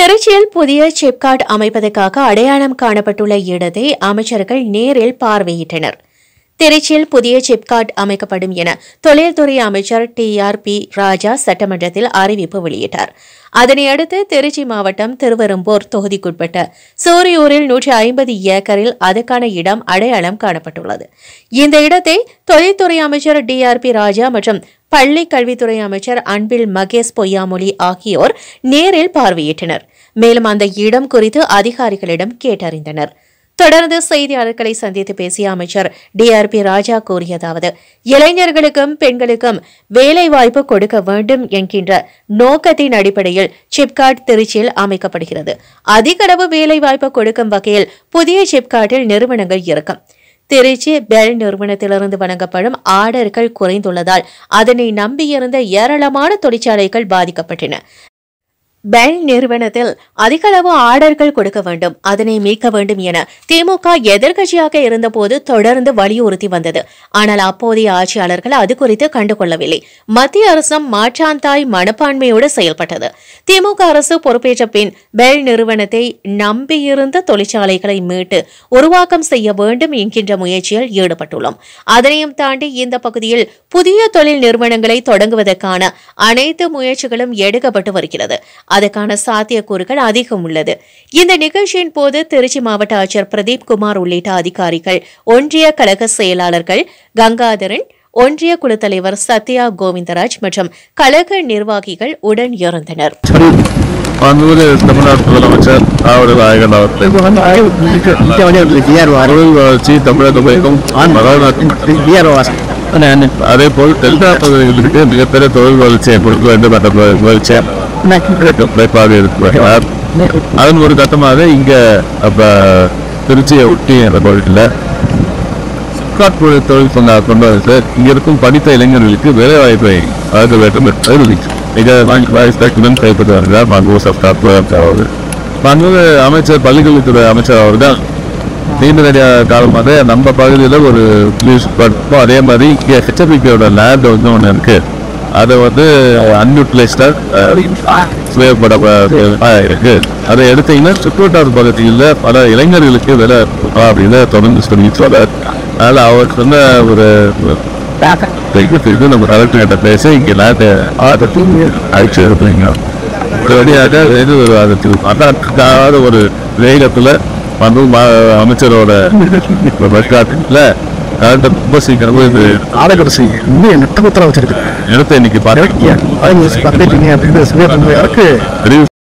திருச்சியில் புதிய சிப்காட் அமைப்பதற்காக அடையாளம் காணப்பட்டுள்ள இடத்தை அமைச்சர்கள் நேரில் பார்வையிட்டனர் திருச்சியில் புதிய சிப்காட் அமைக்கப்படும் என தொழில்துறை அமைச்சர் டி ஆர் பி ராஜா சட்டமன்றத்தில் அறிவிப்பு வெளியிட்டார் அதனையடுத்து திருச்சி மாவட்டம் திருவெரும்பூர் தொகுதிக்குட்பட்ட சூரியூரில் நூற்றி ஐம்பது ஏக்கரில் அதற்கான இடம் அடையாளம் காணப்பட்டுள்ளது இந்த இடத்தை தொழில்துறை அமைச்சர் டி ஆர் பி ராஜா மற்றும் பள்ளி கல்வித்துறை அமைச்சர் அன்பில் மகேஷ் பொய்யாமொழி ஆகியோர் நேரில் பார்வையிட்டனர் மேலும் அந்த இடம் குறித்து அதிகாரிகளிடம் கேட்டறிந்தனர் தொடர்ந்து செய்தியாளர்களை சந்தித்து பேசிய அமைச்சர் டிஆர்பி ராஜா கூறியதாவது இளைஞர்களுக்கும் பெண்களுக்கும் வேலைவாய்ப்பு கொடுக்க வேண்டும் என்கின்ற நோக்கத்தின் அடிப்படையில் சிப்காட் திருச்சியில் அமைக்கப்படுகிறது அதிகளவு வேலைவாய்ப்பு கொடுக்கும் வகையில் புதிய சிப்காட்டில் நிறுவனங்கள் இருக்கும் திருச்சி பெல் நிறுவனத்திலிருந்து வழங்கப்படும் ஆர்டர்கள் குறைந்துள்ளதால் அதனை நம்பியிருந்த ஏராளமான தொழிற்சாலைகள் பாதிக்கப்பட்டன பெல் நிறுவனத்தில் அதிகளவு ஆர்டர்கள் கொடுக்க வேண்டும் அதனை மீட்க வேண்டும் என திமுக எதிர்க்கட்சியாக இருந்தபோது தொடர்ந்து வலியுறுத்தி வந்தது ஆனால் அப்போதைய ஆட்சியாளர்கள் அது குறித்து கண்டுகொள்ளவில்லை மத்திய அரசும் மாற்றாந்தாய் மனப்பான்மையோடு செயல்பட்டது திமுக அரசு பொறுப்பேற்ற பின் பெல் நிறுவனத்தை நம்பியிருந்த தொழிற்சாலைகளை மீட்டு உருவாக்கம் செய்ய வேண்டும் என்கின்ற முயற்சியில் ஈடுபட்டுள்ளோம் அதனையும் தாண்டி இந்த பகுதியில் புதிய தொழில் நிறுவனங்களை தொடங்குவதற்கான அனைத்து முயற்சிகளும் எடுக்கப்பட்டு வருகிறது அதற்கான சாத்தியக்கூறுகள் அதிகம் உள்ளது இந்த நிகழ்ச்சியின் போது திருச்சி மாவட்ட ஆட்சியர் பிரதீப் குமார் உள்ளிட்ட அதிகாரிகள் ஒன்றிய கழக செயலாளர்கள் கங்காதரன் ஒன்றிய குழு தலைவர் சத்யா கோவிந்தராஜ் மற்றும் கழக நிர்வாகிகள் உடன் இருந்தனர் மாண்புமிகு தமிழ்நாடு முதலமைச்சர் ஆவடி நாயகன் அவர்கள் இப்போ வந்து ஆய்வு இருக்கு. இங்க வந்து ஒரு ஜிஆர் வாரம் தொழில் வளர்ச்சி தமிழகத்திற்கும் மகாநாட்டின் ஜிஆர் வாரம் அதே போல் டெல்டா பகுதிகளுக்கு மிகப்பெரிய தொழில் வளர்ச்சியை கொடுக்க வேண்டும் என்ற முயற்சியாக உழைப்பாக இருக்கிறார் அதன் ஒரு கட்டமாக இங்க அப்ப திருச்சியை ஒட்டி அந்த பகுதியில் சிப்காட் தொழில் தொழில் சொன்ன கொண்டு வந்து இங்க இருக்கும் படித்த இளைஞர்களுக்கு வேலை வாய்ப்பை வழங்க வேண்டும் என்பது மிக வாய்ப்புடன் செயல்பட்டு வருகிறார் மாண்பு சப்காட் அவர்கள் மாண்புமிகு அமைச்சர் பள்ளிக்கல்வித்துறை அமைச்சர் அவர்கள் நீண்ட நெடிய காலமாக நம்ம பகுதியில் ஒரு பிளீஸ் படிப்போம் அதே மாதிரி இங்கே ஹெச்எபிபியோட லேண்ட் வந்து ஒன்று இருக்கு அதை வந்து அன்யூட்டிலைஸ்டாக சுயப்பட இருக்கு அதை எடுத்தீங்கன்னா சுற்றுவட்டார பகுதியில் பல இளைஞர்களுக்கு வேலை அப்படின்னு தொடர்ந்து சொல்லிட்டு வர்றார் அதனால் அவர் சொன்ன ஒரு இது நம்ம கலெக்டர் கிட்ட பேசி இங்கே லேண்டை அழைச்சு இருப்பீங்க உடனடியாக இது ஒரு அதுக்கு அதாக்காத ஒரு வேகத்தில் வந்து ம- அமைச்சரோட வழிகாட்டுல கலெக்டர் ரொம்ப சீக்கிரமா இது ஆலகரசி இன்னும் நெட்ட குத்தரா வச்சிருக்கு இடத்தை இன்னைக்கு பார்த்து அது பக்கத்து அப்படின்னு சொல்லி இருக்கு அறிவு